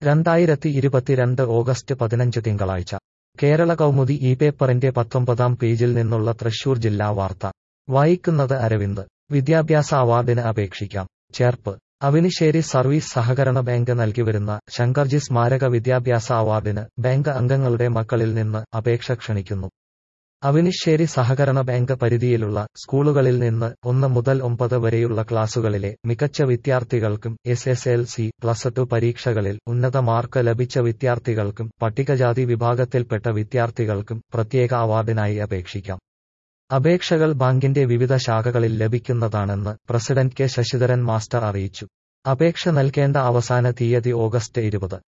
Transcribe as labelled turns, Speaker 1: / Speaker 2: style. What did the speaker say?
Speaker 1: രണ്ടായിരത്തി ഇരുപത്തിരണ്ട് ഓഗസ്റ്റ് പതിനഞ്ച് തിങ്കളാഴ്ച കേരള കൗമുദി ഈ പേപ്പറിന്റെ പത്തൊമ്പതാം പേജിൽ നിന്നുള്ള തൃശൂർ ജില്ലാ വാർത്ത വായിക്കുന്നത് അരവിന്ദ് വിദ്യാഭ്യാസ അവാർഡിന് അപേക്ഷിക്കാം ചേർപ്പ് അവിനിശ്ശേരി സർവീസ് സഹകരണ ബാങ്ക് നൽകിവരുന്ന ശങ്കർജി സ്മാരക വിദ്യാഭ്യാസ അവാർഡിന് ബാങ്ക് അംഗങ്ങളുടെ മക്കളിൽ നിന്ന് അപേക്ഷ ക്ഷണിക്കുന്നു അവിനിശ്ശേരി സഹകരണ ബാങ്ക് പരിധിയിലുള്ള സ്കൂളുകളിൽ നിന്ന് ഒന്ന് മുതൽ ഒമ്പത് വരെയുള്ള ക്ലാസുകളിലെ മികച്ച വിദ്യാർത്ഥികൾക്കും S S L C plus two പരീക്ഷകളിൽ ഉന്നത മാർക്ക് ലഭിച്ച വിദ്യാർത്ഥികൾക്കും പട്ടികജാതി വിഭാഗത്തിൽപ്പെട്ട വിദ്യാർത്ഥികൾക്കും പ്രത്യേക അവാർഡിനായി അപേക്ഷിക്കാം അപേക്ഷകൾ ബാങ്കിന്റെ വിവിധ ശാഖകളിൽ ലഭിക്കുന്നതാണെന്ന് പ്രസിഡന്റ് കെ ശശിധരൻ മാസ്റ്റർ അറിയിച്ചു അപേക്ഷ നൽകേണ്ട അവസാന തീയതി ഓഗസ്റ്റ് ഇരുപത്